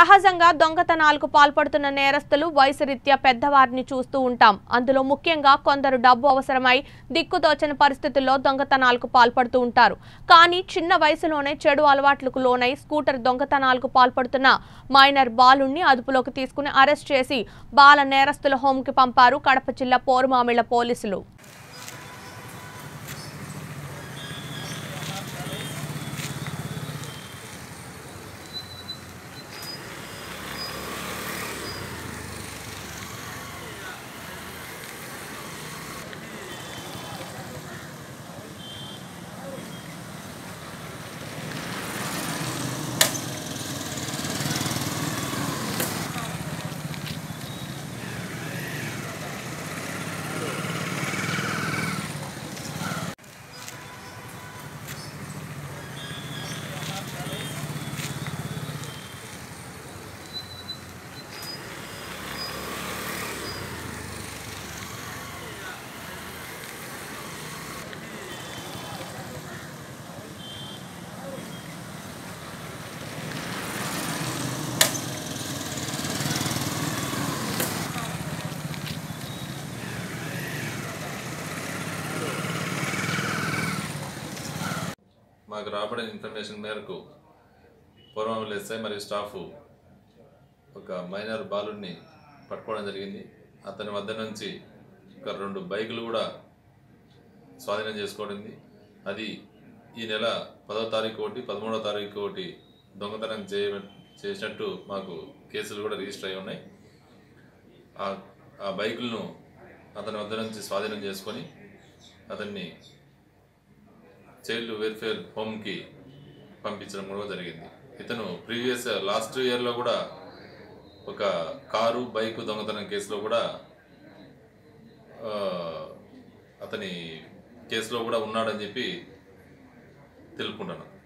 సహజంగా దొంగతనాలకు పాల్పడుతున్న నేరస్తులు వయసు రీత్యా పెద్దవారిని చూస్తూ ఉంటాం అందులో ముఖ్యంగా కొందరు డబ్బు అవసరమై దిక్కుదోచని పరిస్థితుల్లో దొంగతనాలకు పాల్పడుతూ ఉంటారు కానీ చిన్న వయసులోనే చెడు అలవాట్లకు లోనై స్కూటర్ దొంగతనాలకు పాల్పడుతున్న మైనర్ బాలుణ్ణి అదుపులోకి తీసుకుని అరెస్ట్ చేసి బాల నేరస్తుల హోంకి పంపారు కడప జిల్లా పోరుమామిళ్ల పోలీసులు మాకు రాబడిన ఇన్ఫర్మేషన్ మేరకు పూర్వం ఎస్ఐ మరియు స్టాఫ్ ఒక మైనర్ బాలుడిని పట్టుకోవడం జరిగింది అతని వద్ద నుంచి ఒక రెండు బైకులు కూడా స్వాధీనం చేసుకోవడింది అది ఈ నెల పదో తారీఖు ఒకటి పదమూడవ తారీఖు ఒకటి దొంగతనం చేయ చేసినట్టు మాకు కేసులు కూడా రిజిస్టర్ అయి ఉన్నాయి ఆ ఆ బైకులను అతని వద్ద నుంచి స్వాధీనం చేసుకొని అతన్ని చైల్డ్ వెల్ఫేర్ హోమ్కి పంపించడం కూడా జరిగింది ఇతను ప్రీవియస్ లాస్ట్ ఇయర్లో కూడా ఒక కారు బైక్ దొంగతనం కేసులో కూడా ఆ, అతని కేసులో కూడా ఉన్నాడని చెప్పి తెలుపుకుంటున్నాను